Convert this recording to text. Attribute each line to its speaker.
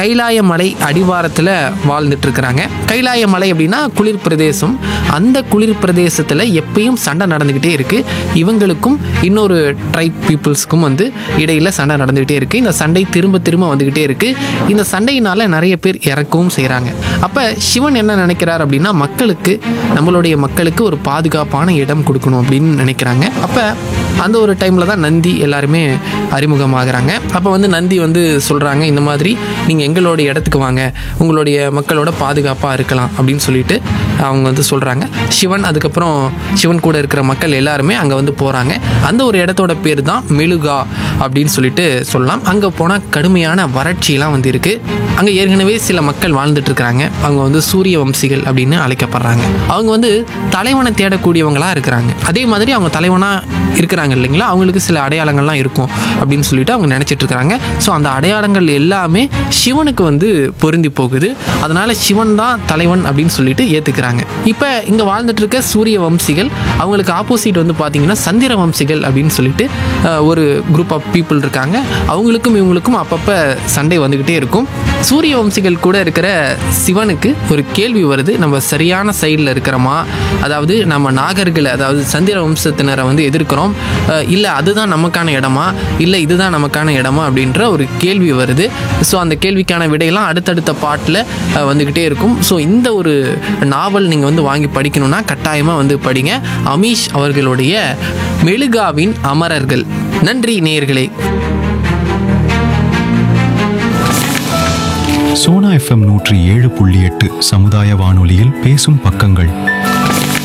Speaker 1: கைலாய மலை அடிவாரத்தில் வாழ்ந்துட்டு இருக்கிறாங்க கைலாய மலை அப்படின்னா குளிர் பிரதேசம் அந்த குளிர் பிரதேசத்தில் எப்பயும் சண்டை நடந்துக்கிட்டே இருக்கு இவங்களுக்கும் இன்னொரு ட்ரைப் பீப்புள்ஸ்க்கும் வந்து இடையில சண்டை நடந்துக்கிட்டே இருக்கு இந்த சண்டை திரும்ப திரும்ப வந்துக்கிட்டே இருக்கு இந்த சண்டையினால நிறைய பேர் இறக்கவும் செய்கிறாங்க அப்போ சிவன் என்ன நினைக்கிறார் அப்படின்னா மக்களுக்கு நம்மளுடைய மக்களுக்கு ஒரு பாதுகாப்பான இடம் கொடுக்கணும் அப்படின்னு நினைக்கிறாங்க அப்போ அந்த ஒரு டைமில் தான் நந்தி எல்லாருமே அறிமுகமாகறாங்க அப்போ வந்து நந்தி வந்து சொல்கிறாங்க இந்த மாதிரி நீங்கள் எங்களுடைய இடத்துக்கு வாங்க உங்களுடைய மக்களோட பாதுகாப்பாக இருக்கலாம் அப்படின்னு சொல்லிட்டு அவங்க வந்து சொல்கிறாங்க சிவன் அதுக்கப்புறம் சிவன் கூட இருக்கிற மக்கள் எல்லாருமே அங்கே வந்து போகிறாங்க அந்த ஒரு இடத்தோட பேர் தான் மெழுகா அப்படின்னு சொல்லிட்டு சொல்லலாம் அங்கே போனால் கடுமையான வறட்சியெல்லாம் வந்து இருக்குது அங்கே ஏற்கனவே சில மக்கள் வாழ்ந்துட்டு இருக்கிறாங்க அவங்க வந்து சூரிய வம்சிகள் அப்படின்னு அழைக்கப்படுறாங்க அவங்க வந்து தலைவனை தேடக்கூடியவங்களா இருக்கிறாங்க அதே மாதிரி அவங்க தலைவனா இருக்கிறாங்க இல்லைங்களா அவங்களுக்கு சில அடையாளங்கள்லாம் இருக்கும் அப்படின்னு சொல்லிட்டு அவங்க நினைச்சிட்டு இருக்கிறாங்க ஸோ அந்த அடையாளங்கள் எல்லாமே சிவனுக்கு வந்து பொருந்தி போகுது அதனால சிவன் தான் தலைவன் அப்படின்னு சொல்லிட்டு ஏத்துக்கிறாங்க இப்போ இங்க வாழ்ந்துட்டு இருக்க சூரிய வம்சிகள் அவங்களுக்கு ஆப்போசிட் வந்து பார்த்தீங்கன்னா சந்திர வம்சிகள் அப்படின்னு சொல்லிட்டு அஹ், ஒரு குரூப் ஆஃப் பீப்புள் இருக்காங்க அவங்களுக்கும் இவங்களுக்கும் அப்பப்போ சண்டை வந்துக்கிட்டே இருக்கும் சூரிய வம்சிகள் கூட இருக்கிற சிவனுக்கு ஒரு கேள்வி வருது நம்ம சரியான சைடில் இருக்கிறோமா அதாவது நம்ம நாகர்களை அதாவது சந்திர வம்சத்தினரை வந்து எதிர்க்கிறோம் இல்லை அதுதான் நமக்கான இடமா இல்லை இதுதான் நமக்கான இடமா அப்படின்ற ஒரு கேள்வி வருது ஸோ அந்த கேள்விக்கான விடையெல்லாம் அடுத்தடுத்த பாட்டில் வந்துக்கிட்டே இருக்கும் ஸோ இந்த ஒரு நாவல் நீங்கள் வந்து வாங்கி படிக்கணும்னா கட்டாயமாக வந்து படிங்க அமீஷ் அவர்களுடைய மெழுகாவின் அமரர்கள் நன்றி நேயர்களே
Speaker 2: சோனா எஃப்எம் நூற்றி ஏழு புள்ளி எட்டு சமுதாய வானொலியில் பேசும் பக்கங்கள்